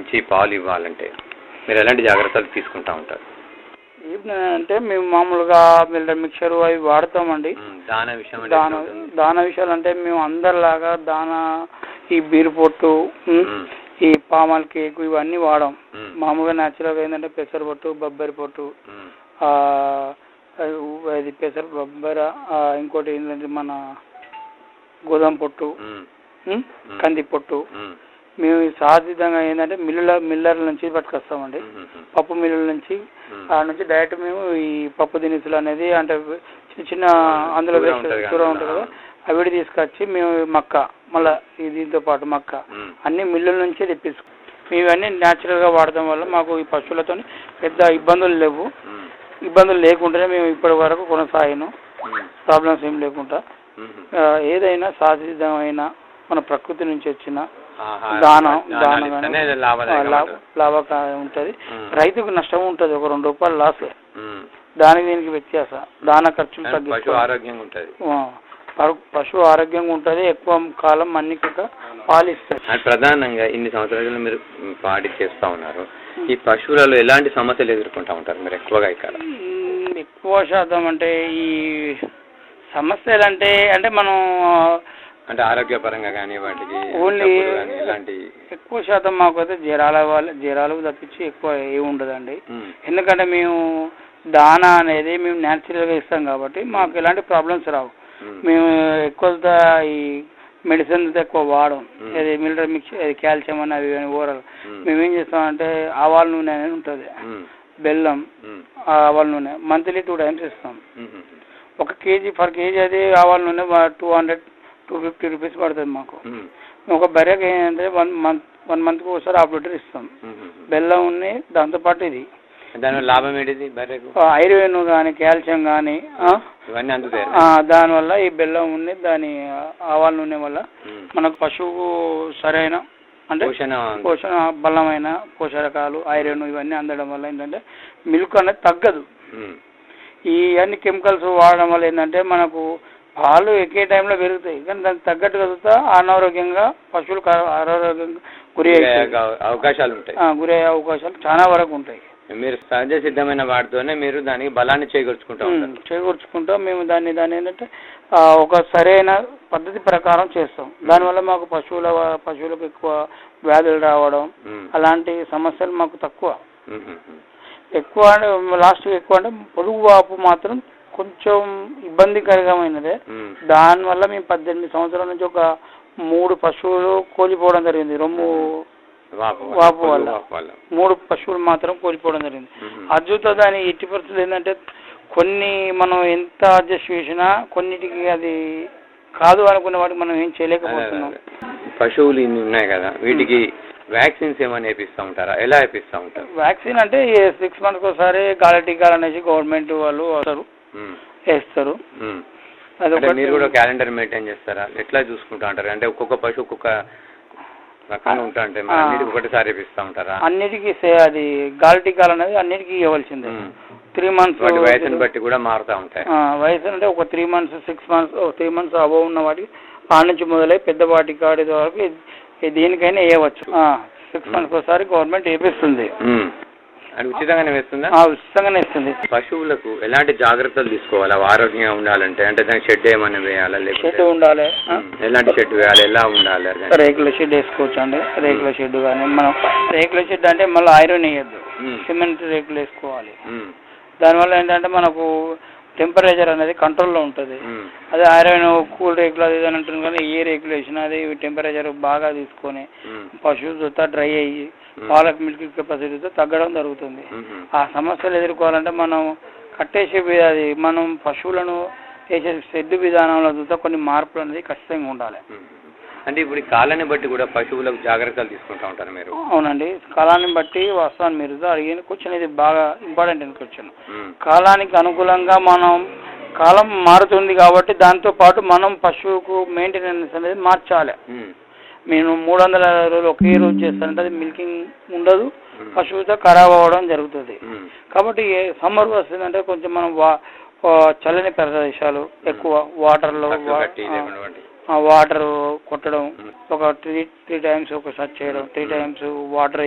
మంచి పాలు ఇవ్వాలంటే మీరు ఎలాంటి జాగ్రత్తలు తీసుకుంటా ఉంటారు ఈవినింగ్ అంటే మేము మామూలుగా మిల్లర్ మిక్చర్ అవి వాడతామండి మ్మ్. దాన విషయం అంటే దాన ఎట్లా ఉంటుంది? దాన విషయాలు అంటే మేము అందరిలాగా దాన ఈ బీరు పొట్టు ఉమ్, మ్మ్. ఈ పామాల్ కేక్ ఇవన్నీ వాడాం మ్మ్. మామూలుగా న్యాచురల్గా ఏంటంటే పెసర పొట్టు బొబ్బరి పొట్టు మ్మ్. ఆ, అది పెసర బొబ్బర ఆ, ఇంకోటి ఏంటంటే మన గోధుమ పొట్టు మ్మ్. ఉమ్, మ్మ్. కంది పొట్టు మ్మ్. మేము ఈ సహజంగా ఏంటంటే మిల్లుల మిల్లర్ల నుంచి పట్టుకొస్తామండి మ్మ్. మ్మ్. పప్పు మిల్లుల నుంచి మ్మ్. ఆ నుంచి డైరెక్ట్ మేము ఈ పప్పు దినుసులు అనేది అంటే చిన్న చిన్న అందులో కూర వేసే ఉంటది కూర కదా. ఉంటుంది కదా అవిడి తీసుకొచ్చి మేము మక్క మళ్ళా ఈ దీంతో పాటు మక్క మ్మ్. అన్ని మిల్లుల నుంచే తెప్పించుకో మేము ఇవన్నీ న్యాచురల్గా వాడటం వల్ల మాకు ఈ పశువులతో పెద్ద ఇబ్బందులు లేవు మ్మ్. ఇబ్బందులు లేకుండానే మేము ఇప్పటి వరకు కొనసాగాను మ్మ్. ప్రాబ్లమ్స్ ఏం లేకుండా మ్మ్. ఆ, ఏదైనా సహజమైన మన ప్రకృతి నుంచి వచ్చిన ఆహారం, దానం దానాలు దానం ఇస్తేనే కానీ లాభదాయకం లాభ ఉంటుంది. లాభకారం ఉంటుంది మ్మ్. రైతుకు నష్టం ఉంటుంది ఒక రెండు రూపాయలు లాస్ మ్మ్. దానికి దీనికి వ్యత్యాసం దాన ఖర్చులు కానీ పశువు తగ్గిస్తాం ఆరోగ్యంగా ఉంటుంది పశువు ఆరోగ్యంగా ఉంటుంది ఎక్కువ కాలం మన్నిక పాలిస్తుంది అది ప్రధానంగా ఇన్ని సంవత్సరాలు మీరు మ్, పాడి చేస్తా ఉన్నారు ఈ పశువులలో ఎలాంటి సమస్యలు ఎదుర్కొంటా ఉంటారు మీరు ఎక్కువగా ఇక్కడ మ్మ్, ఎక్కువ శాతం అంటే ఈ సమస్యలు అంటే అంటే మనం అంటే ఆరోగ్యపరంగా కానీ వాటికి Only- జబ్బులు కానీ ఇలాంటి ఎక్కువ శాతం మాకైతే జ్వరాల వాళ్ళ జ్వరాలు తప్పించి ఎక్కువ ఏమి ఉండదండి మ్, ఎందుకంటే మేము దానా అనేది మేము న్యాచురల్గా ఇస్తాం కాబట్టి మాకు ఎలాంటి ప్రాబ్లమ్స్ రావు మ్, మేము ఎక్కువ ఈ మెడిసిన్ ఎక్కువ వాడం మ్. అది మిల్లర్ మిక్స్ అది కాల్షియం అని అవి ఓరల్ మ్, మేము ఏం చేస్తామంటే ఆవాల నూనె అనేది ఉంటుంది మ్, బెల్లం మ్, ఆ ఆవాల నూనె మంత్లీ టూ టైమ్స్ ఇస్తాం మ్, మ్, ఒక కేజీ పర్ కేజీ అది ఆవాల నూనె two hundred two fifty rupees పడుతుంది మాకు మ్, ఒక బర్రెకి ఏంటంటే వన్ మంత్ వన్ మంత్కి ఒకసారి హాఫ్ లీటర్ ఇస్తాం మ్, మ్. బెల్లం ఉన్నాయి దాంతోపాటు ఇది దానివల్ల లాభం ఏంటిది బర్రెకు ఆ, ఐరన్ కానీ కాల్షియం కానీ ఇవన్నీ అందుతాయి దానివల్ల ఈ బెల్లం ఉంది దాని ఆవాల నూనె వల్ల మ్. మనకు పశువుకు సరైన అంటే పోషణ పోషణ బలమైన పోషకాలు ఐరన్ ఇవన్నీ అందడం వల్ల ఏంటంటే మిల్క్ అనేది తగ్గదు మ్, ఈ అన్ని కెమికల్స్ వాడడం వల్ల ఏంటంటే మనకు పాలు ఎక్కే టైంలో పెరుగుతాయి కానీ దానికి తగ్గట్టు కదుగుతా అనారోగ్యంగా పశువులకు అనారోగ్యంగా గురి ఇంకా అవుతాయి అవకాశాలు ఉంటాయి ఆ, గురి అయ్యే అవకాశాలు చాలా వరకు ఉంటాయి మీరు సహజ సిద్ధమైన వాటితోనే మీరు దానికి బలాన్ని చేకూర్చుకుంటా ఉంటారు ఉమ్, చేకూర్చుకుంటాం మేము దాన్ని దాన్ని ఏంటంటే ఆ, ఒక సరైన పద్ధతి ప్రకారం చేస్తాం దానివల్ల మాకు పశువుల పశువులకు ఎక్కువ వ్యాధులు రావడం మ్, అలాంటి సమస్యలు మాకు తక్కువ మ్, మ్, మ్. ఎక్కువ అంటే లాస్ట్ ఎక్కువ అంటే పొడుగు వాపు మాత్రం కొంచెం ఇబ్బందికరమైనదే మ్, దానివల్ల మేము పద్దెనిమిది సంవత్సరాల నుంచి ఒక మూడు పశువులు కోల్పోవడం జరిగింది రొమ్ము వాపు వాపు వల్ల. వాపు వల్ల మూడు పశువులు మాత్రం కోల్పోవడం జరిగింది మ్, అద్భుత దాని ఎట్టి పరిస్థితులు ఏంటంటే కొన్ని మనం ఎంత అడ్జస్ట్ చేసినా కొన్నిటికి అది కాదు అనుకున్న వాటికి మనం ఏం అదే, చేయలేకపోతున్నాం అదే. పశువులు ఇన్ని ఉన్నాయి కదా వీటికి వ్యాక్సిన్స్ ఏమైనా వేపిస్తూ ఉంటారా ఎలా వేపిస్తూ ఉంటారు వ్యాక్సిన్ అంటే సిక్స్ మంత్స్కి ఒకసారి గాలి టీకాలు అనేసి గవర్నమెంట్ వాళ్ళు వస్తారు మ్, వేస్తారు మ్. అది అంటే మీరు కూడా క్యాలెండర్ మెయింటైన్ చేస్తారా ఎట్లా చూసుకుంటా ఉంటారు అంటే ఒక్కొక్క పశువు ఒక్కొక్క రకంగా ఉంటా అంటే మరి ఆ. అన్నిటికి ఒకటిసారి వేపిస్తూ ఉంటారా అన్నిటికీ సే- అది గాలి టీకాలు అనేది అన్నిటికీ ఇవ్వాల్సిందే మ్. త్రీ మంత్స్ వాటి వయసుని బట్టి కూడా మారుతూ ఉంటాయి వయసు అంటే ఒక three months six months three months above ఉన్న వాటికి ఆ నుంచి మొదలై పెద్ద వాటి కాడి వరకు ఇది- ఇది దేనికైనా వేయవచ్చు సిక్స్ మంత్స్ ఒకసారి గవర్నమెంట్ వేపిస్తుంది మ్. అది ఉచితంగానే వేస్తుందా ఆ, ఉచితంగానే ఇస్తుంది పశువులకు ఎలాంటి జాగ్రత్తలు తీసుకోవాలి అవి ఆరోగ్యంగా ఉండాలంటే అంటే దానికి షెడ్ ఏమైనా వేయాలా షెడ్ లేకపోతే ఉండాలి ఆ? మ్, ఎలాంటి షెడ్ వేయాలి ఎలా ఉండాలి అది? రేకుల షెడ్ వేసుకోవచ్చు అండి రేకుల షెడ్ కానీ మనం రేకుల షెడ్ అంటే మళ్ళీ ఐరన్ వేయద్దు మ్, సిమెంట్ రేకులు వేసుకోవాలి మ్, దానివల్ల ఏంటంటే మనకు టెంపరేచర్ అనేది కంట్రోల్లో ఉంటుంది మ్, అదే ఐరన్ కూల్ రేకులు అది ఇది అని అంటుంది కానీ ఏ రేకులు వేసినా అది టెంపరేచర్ బాగా తీసుకొని మ్, పశువు చూస్తా డ్రై అయ్యి మ్, పాలకు మిల్క్ కెపాసిటీతో తగ్గడం జరుగుతుంది మ్, మ్, ఆ సమస్యలు ఎదుర్కోవాలంటే మనం కట్టేసే వి- అది మనం పశువులను వేసే షెడ్ విధానంలో చూస్తే కొన్ని మార్పులు అనేది ఖచ్చితంగా ఉండాలి మ్. అంటే ఇప్పుడు ఈ కాలాన్ని బట్టి కూడా పశువులకు జాగ్రత్తలు తీసుకుంటా ఉంటారు మీరు అవునండి కాలాన్ని బట్టి వస్తాను మీరు అడిగిన క్వశ్చన్ ఇది బాగా ఇంపార్టెంట్ అయిన క్వశ్చన్ మ్, కాలానికి అనుకూలంగా మనం కాలం మారుతుంది కాబట్టి దాంతో పాటు మనం పశువుకు మెయింటెనెన్స్ అనేది మార్చాలి మ్, నేను మూడు వందల అరవై రోజులు ఒకే రోజు చేస్తానంటే అది మిల్కింగ్ ఉండదు మ్, పశువుతో ఖరాబ్ అవ్వడం జరుగుతుంది మ్, కాబట్టి సమ్మర్ వస్తుందంటే కొంచెం మనం వా ఆ, చల్లని ప్రదేశాలు ఎక్కువ వాటర్లో తక్కువ గట్టి లేకుండా వాటి. వాటర్ కొట్టడం మ్. ఒక త్రీ త్రీ టైమ్స్ ఒకసారి చేయడం త్రీ టైమ్స్ వాటర్